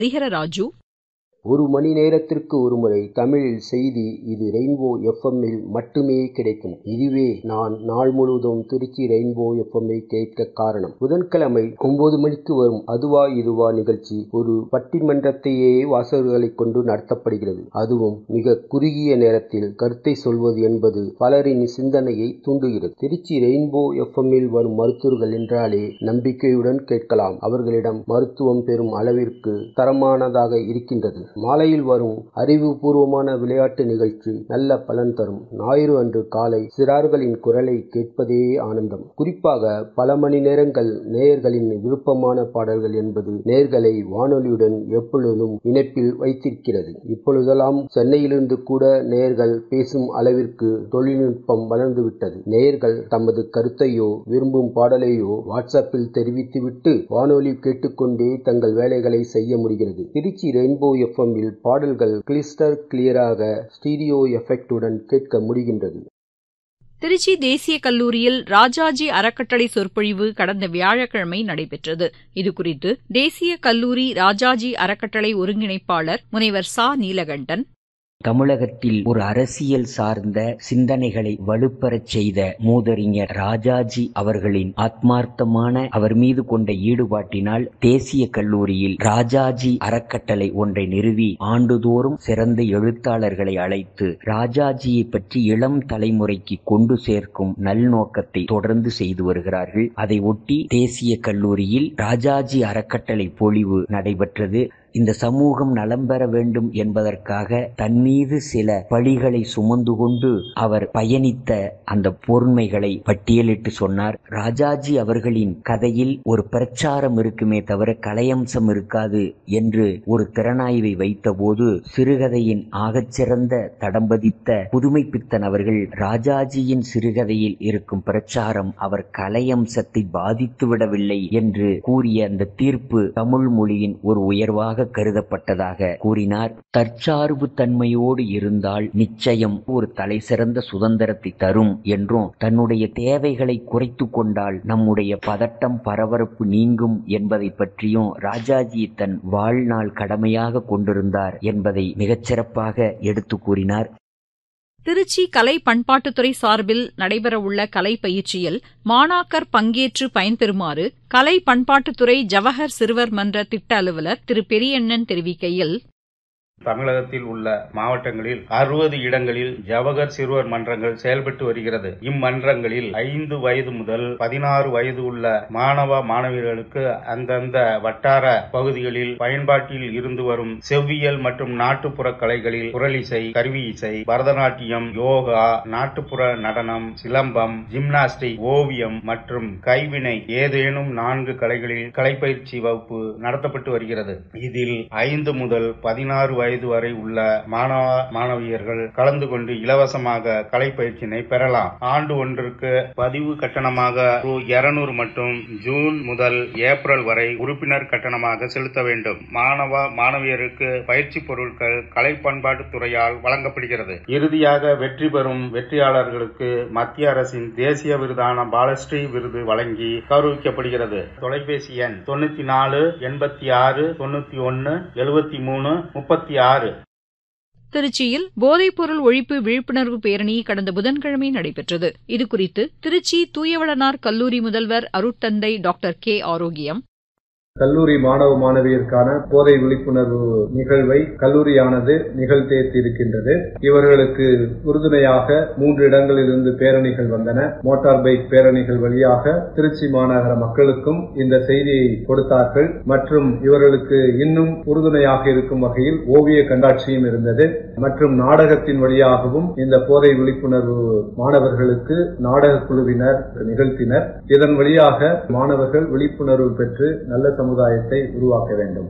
ஹரிஹர ராஜு ஒரு மணி நேரத்திற்கு ஒருமுறை தமிழில் செய்தி இது ரெயின்போ எஃப்எம்மில் மட்டுமே கிடைக்கும் இதுவே நான் நாள் முழுவதும் திருச்சி ரெயின்போ எஃப்எம்ஐ கேட்க காரணம் புதன்கிழமை ஒன்பது மணிக்கு வரும் அதுவா இதுவா நிகழ்ச்சி ஒரு பட்டிமன்றத்தையே வாசகர்களை கொண்டு நடத்தப்படுகிறது அதுவும் மிக குறுகிய நேரத்தில் கருத்தை சொல்வது என்பது பலரின் சிந்தனையை தூண்டுகிறது திருச்சி ரெயின்போ எஃப்எம்மில் வரும் மருத்துவர்கள் என்றாலே நம்பிக்கையுடன் கேட்கலாம் அவர்களிடம் மருத்துவம் பெறும் அளவிற்கு தரமானதாக இருக்கின்றது மாலையில் வரும் அறிவுபூர்வமான விளையாட்டு நிகழ்ச்சி நல்ல பலன் தரும் ஞாயிறு அன்று காலை சிறார்களின் குரலை கேட்பதே ஆனந்தம் குறிப்பாக பல மணி நேரங்கள் நேயர்களின் விருப்பமான பாடல்கள் என்பது நேர்களை வானொலியுடன் எப்பொழுதும் இணைப்பில் வைத்திருக்கிறது இப்பொழுதெல்லாம் சென்னையிலிருந்து கூட நேயர்கள் பேசும் அளவிற்கு தொழில்நுட்பம் வளர்ந்துவிட்டது நேயர்கள் தமது கருத்தையோ விரும்பும் பாடலையோ வாட்ஸ்அப்பில் தெரிவித்துவிட்டு வானொலி கேட்டுக்கொண்டே தங்கள் வேலைகளை செய்ய முடிகிறது திருச்சி ரெயின்போ எஃப் எஃப்எம்மில் பாடல்கள் கிளிஸ்டர் கிளியராக ஸ்டீரியோ எஃபெக்டுடன் கேட்க முடிகின்றது திருச்சி தேசிய கல்லூரியில் ராஜாஜி அறக்கட்டளை சொற்பொழிவு கடந்த வியாழக்கிழமை நடைபெற்றது இதுகுறித்து தேசிய கல்லூரி ராஜாஜி அறக்கட்டளை ஒருங்கிணைப்பாளர் முனைவர் சா நீலகண்டன் தமிழகத்தில் ஒரு அரசியல் சார்ந்த சிந்தனைகளை வலுப்பெறச் செய்த மூதறிஞர் ராஜாஜி அவர்களின் ஆத்மார்த்தமான அவர் மீது கொண்ட ஈடுபாட்டினால் தேசிய கல்லூரியில் ராஜாஜி அறக்கட்டளை ஒன்றை நிறுவி ஆண்டுதோறும் சிறந்த எழுத்தாளர்களை அழைத்து ராஜாஜியை பற்றி இளம் தலைமுறைக்கு கொண்டு சேர்க்கும் நல்நோக்கத்தை தொடர்ந்து செய்து வருகிறார்கள் அதை ஒட்டி தேசிய கல்லூரியில் ராஜாஜி அறக்கட்டளை பொழிவு நடைபெற்றது இந்த சமூகம் நலம் பெற வேண்டும் என்பதற்காக தன் மீது சில பழிகளை சுமந்து கொண்டு அவர் பயணித்த அந்த பொறுமைகளை பட்டியலிட்டு சொன்னார் ராஜாஜி அவர்களின் கதையில் ஒரு பிரச்சாரம் இருக்குமே தவிர கலையம்சம் இருக்காது என்று ஒரு திறனாய்வை வைத்தபோது சிறுகதையின் ஆகச்சிறந்த தடம்பதித்த புதுமை பித்தன் அவர்கள் ராஜாஜியின் சிறுகதையில் இருக்கும் பிரச்சாரம் அவர் கலையம்சத்தை பாதித்து விடவில்லை என்று கூறிய அந்த தீர்ப்பு தமிழ் மொழியின் ஒரு உயர்வாக கருதப்பட்டதாக கூறினார் தற்சார்பு தன்மையோடு இருந்தால் நிச்சயம் ஒரு தலை சிறந்த சுதந்திரத்தை தரும் என்றும் தன்னுடைய தேவைகளை குறைத்து கொண்டால் நம்முடைய பதட்டம் பரபரப்பு நீங்கும் என்பதை பற்றியும் ராஜாஜி தன் வாழ்நாள் கடமையாக கொண்டிருந்தார் என்பதை மிகச்சிறப்பாக எடுத்து கூறினார் திருச்சி கலை பண்பாட்டுத்துறை சார்பில் நடைபெறவுள்ள கலை பயிற்சியில் மாணாக்கர் பங்கேற்று பயன்பெறுமாறு கலை பண்பாட்டுத்துறை ஜவஹர் சிறுவர் மன்ற திட்ட அலுவலர் திரு பெரியண்ணன் தெரிவிக்கையில் தமிழகத்தில் உள்ள மாவட்டங்களில் அறுபது இடங்களில் ஜவஹர் சிறுவர் மன்றங்கள் செயல்பட்டு வருகிறது இம்மன்றங்களில் ஐந்து வயது முதல் பதினாறு வயது உள்ள மாணவ மாணவியர்களுக்கு அந்தந்த வட்டார பகுதிகளில் பயன்பாட்டில் இருந்து வரும் செவ்வியல் மற்றும் நாட்டுப்புற கலைகளில் குரலிசை கருவி இசை பரதநாட்டியம் யோகா நாட்டுப்புற நடனம் சிலம்பம் ஜிம்னாஸ்டிக் ஓவியம் மற்றும் கைவினை ஏதேனும் நான்கு கலைகளில் கலைப்பயிற்சி வகுப்பு நடத்தப்பட்டு வருகிறது இதில் ஐந்து முதல் பதினாறு வயது வயது வரை உள்ள மாணவ மாணவியர்கள் கலந்து கொண்டு இலவசமாக கலை பயிற்சியினை பெறலாம் ஆண்டு ஒன்றுக்கு பதிவு கட்டணமாக ரூ இருநூறு மற்றும் ஜூன் முதல் ஏப்ரல் வரை உறுப்பினர் கட்டணமாக செலுத்த வேண்டும் மாணவ மாணவியருக்கு பயிற்சி பொருட்கள் கலை பண்பாட்டு துறையால் வழங்கப்படுகிறது இறுதியாக வெற்றி பெறும் வெற்றியாளர்களுக்கு மத்திய அரசின் தேசிய விருதான பாலஸ்ரீ விருது வழங்கி கௌரவிக்கப்படுகிறது தொலைபேசி எண் தொண்ணூத்தி நாலு எண்பத்தி ஆறு தொண்ணூத்தி ஒன்னு எழுபத்தி மூணு முப்பத்தி ஆறு திருச்சியில் போதைப்பொருள் ஒழிப்பு விழிப்புணர்வு பேரணி கடந்த புதன்கிழமை நடைபெற்றது இதுகுறித்து திருச்சி தூயவளனார் கல்லூரி முதல்வர் அருட்தந்தை டாக்டர் கே ஆரோக்கியம் கல்லூரி மாணவ மாணவியருக்கான போதை விழிப்புணர்வு நிகழ்வை கல்லூரியானது நிகழ்த்தேற்றி இருக்கின்றது இவர்களுக்கு உறுதுணையாக மூன்று இடங்களிலிருந்து பேரணிகள் வந்தன மோட்டார் பைக் பேரணிகள் வழியாக திருச்சி மாநகர மக்களுக்கும் இந்த செய்தியை கொடுத்தார்கள் மற்றும் இவர்களுக்கு இன்னும் உறுதுணையாக இருக்கும் வகையில் ஓவிய கண்காட்சியும் இருந்தது மற்றும் நாடகத்தின் வழியாகவும் இந்த போதை விழிப்புணர்வு மாணவர்களுக்கு நாடக குழுவினர் நிகழ்த்தினர் இதன் வழியாக மாணவர்கள் விழிப்புணர்வு பெற்று நல்ல சமுதாயத்தை உருவாக்க வேண்டும்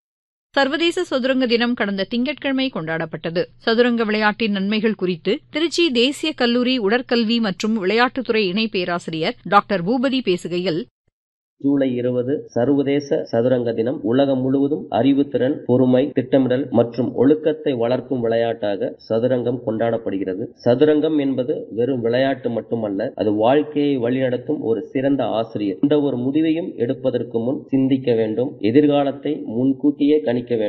சர்வதேச சதுரங்க தினம் கடந்த திங்கட்கிழமை கொண்டாடப்பட்டது சதுரங்க விளையாட்டின் நன்மைகள் குறித்து திருச்சி தேசிய கல்லூரி உடற்கல்வி மற்றும் விளையாட்டுத்துறை இணை பேராசிரியர் டாக்டர் பூபதி பேசுகையில் ஜூலை இருபது சர்வதேச சதுரங்க தினம் உலகம் முழுவதும் அறிவுத்திறன் பொறுமை திட்டமிடல் மற்றும் ஒழுக்கத்தை வளர்க்கும் விளையாட்டாக சதுரங்கம் கொண்டாடப்படுகிறது சதுரங்கம் என்பது வெறும் விளையாட்டு மட்டுமல்ல அது வாழ்க்கையை வழிநடத்தும் ஒரு சிறந்த ஆசிரியர் எந்த ஒரு முடிவையும் எடுப்பதற்கு முன் சிந்திக்க வேண்டும் எதிர்காலத்தை முன்கூட்டியே கணிக்க வேண்டும்